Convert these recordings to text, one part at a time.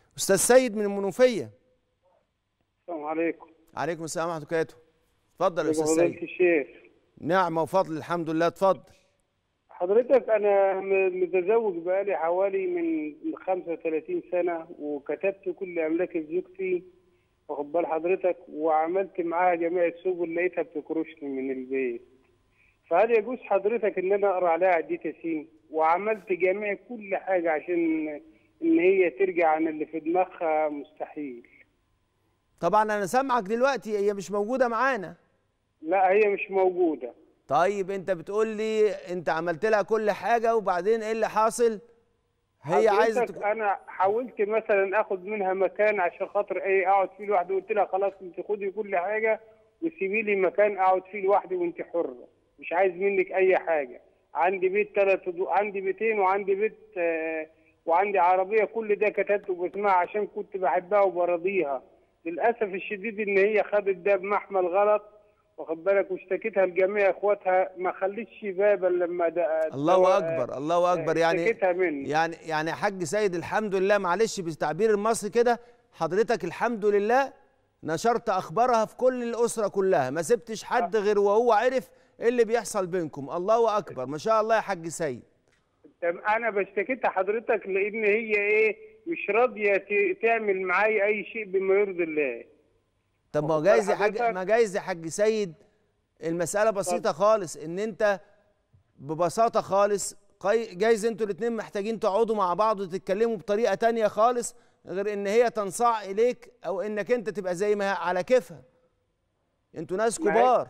استاذ سيد من المنوفيه السلام عليكم عليكم السلام ورحمه الله وبركاته اتفضل يا استاذ فضيلة سيد الشيخ نعمه وفضل الحمد لله اتفضل حضرتك انا م- متزوج بقالي حوالي من من 35 سنه وكتبت كل املاك زوجتي واخد بال حضرتك وعملت معاها جميع السبل لقيتها بتكرشني من البيت فهل يجوز حضرتك ان انا اقرا عليها عدية ياسين وعملت جميع كل حاجه عشان ان هي ترجع عن اللي في دماغها مستحيل طبعا انا سامعك دلوقتي هي مش موجوده معانا لا هي مش موجوده طيب انت بتقول لي انت عملت لها كل حاجه وبعدين ايه اللي حاصل هي عايزه حضرتك تك... انا حاولت مثلا اخد منها مكان عشان خاطر ايه اقعد فيه لوحدي قلت لها خلاص انت خدي كل حاجه وسيبي لي مكان اقعد فيه لوحدي وانت حره مش عايز منك اي حاجه عندي بيت ثلاث عندي بيتين وعندي بيت آه وعندي عربيه كل ده كتبته باسمها عشان كنت بحبها وبرضيها للاسف الشديد ان هي خدت ده بمحمل غلط واخد بالك واشتكيتها لجميع اخواتها ما خلتش بابا لما ده الله اكبر الله اكبر يعني اشتكيتها مني يعني يعني يا حاج سيد الحمد لله معلش بالتعبير المصري كده حضرتك الحمد لله نشرت اخبارها في كل الاسره كلها ما سبتش حد غير وهو عرف ايه اللي بيحصل بينكم الله اكبر ما شاء الله يا حاج سيد طب انا بشتكيتها حضرتك لان هي ايه مش راضيه ت- تعمل معايا اي شيء بما يرضي الله طب ما هو واخد جايز بال يا حاج حضرتك؟ ما جايز يا حاج سيد المساله بسيطه خالص ان انت ببساطه خالص قي- جايز انتوا الاتنين محتاجين تقعدوا مع بعض وتتكلموا بطريقه تانية خالص غير ان هي تنصاع اليك او انك انت تبقى زي ما هي على كيفها انتوا ناس ما هي- كبار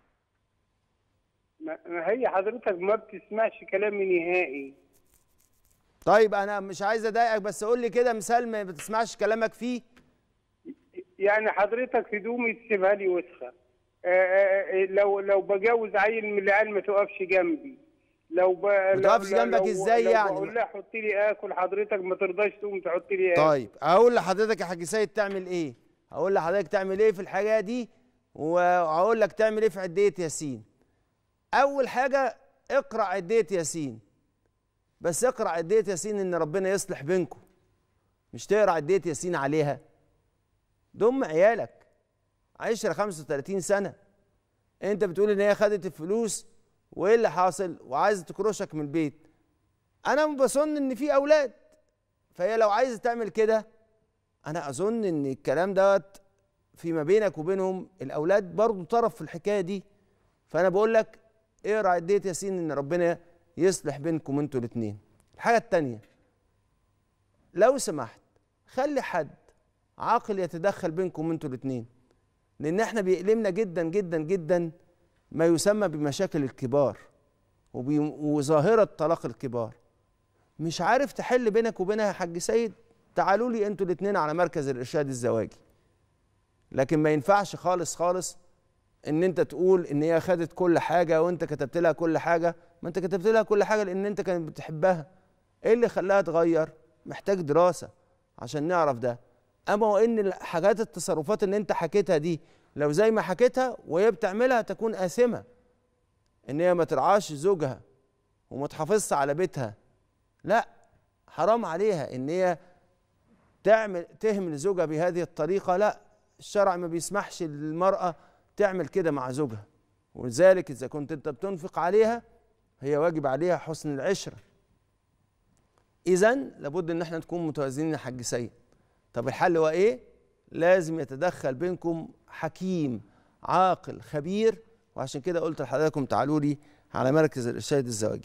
ما ما هي حضرتك ما بتسمعش كلامي نهائي طيب انا مش عايز اضايقك بس قول لي كده مثال ما بتسمعش كلامك فيه يعني حضرتك هدومي تسيبها لي وسخه آه، آه، آه، لو لو بجوز عيل من العيال ما توقفش جنبي لو ب... لو- توقفش لو- جنبك لو- إزاي لو يعني؟ بقول لها حطي لي اكل حضرتك ما ترضاش تقوم تحط لي اكل طيب هقول لحضرتك يا حاج سيد تعمل ايه هقول لحضرتك تعمل ايه في الحاجه دي وهقول لك تعمل ايه في عديه ياسين اول حاجه اقرا عديه ياسين بس اقرا عديه ياسين ان ربنا يصلح بينكم مش تقرا عديه ياسين عليها دم عيالك عشرة 35 سنه انت بتقول ان هي خدت الفلوس وايه اللي حاصل وعايزه تكرشك من البيت انا بظن ان في اولاد فهي لو عايزه تعمل كده انا اظن ان الكلام دوت فيما بينك وبينهم الاولاد برضو طرف في الحكايه دي فانا بقول لك اقرا عديه ياسين ان ربنا يصلح بينكم انتوا الاثنين الحاجه الثانيه لو سمحت خلي حد عاقل يتدخل بينكم انتوا الاثنين لان احنا بيألمنا جدا جدا جدا ما يسمى بمشاكل الكبار وبي- وظاهره طلاق الكبار مش عارف تحل بينك وبينها يا حاج سيد تعالوا لي انتوا الاثنين على مركز الارشاد الزواجي لكن ما ينفعش خالص خالص ان انت تقول ان هي خدت كل حاجه وانت كتبت لها كل حاجه ما انت كتبت لها كل حاجه لان انت كانت بتحبها ايه اللي خلاها تغير محتاج دراسه عشان نعرف ده اما وان الحاجات التصرفات اللي انت حكيتها دي لو زي ما حكيتها وهي بتعملها تكون آثمة ان هي ما ترعاش زوجها وما تحافظش على بيتها لا حرام عليها ان هي تعمل تهمل زوجها بهذه الطريقة لا الشرع ما بيسمحش للمرأة تعمل كده مع زوجها ولذلك إذا كنت أنت بتنفق عليها هي واجب عليها حسن العشرة إذا لابد إن احنا نكون متوازنين يا حاج سيد طب الحل هو إيه؟ لازم يتدخل بينكم حكيم عاقل خبير وعشان كده قلت لحضراتكم تعالوا لي على مركز الإرشاد الزواجي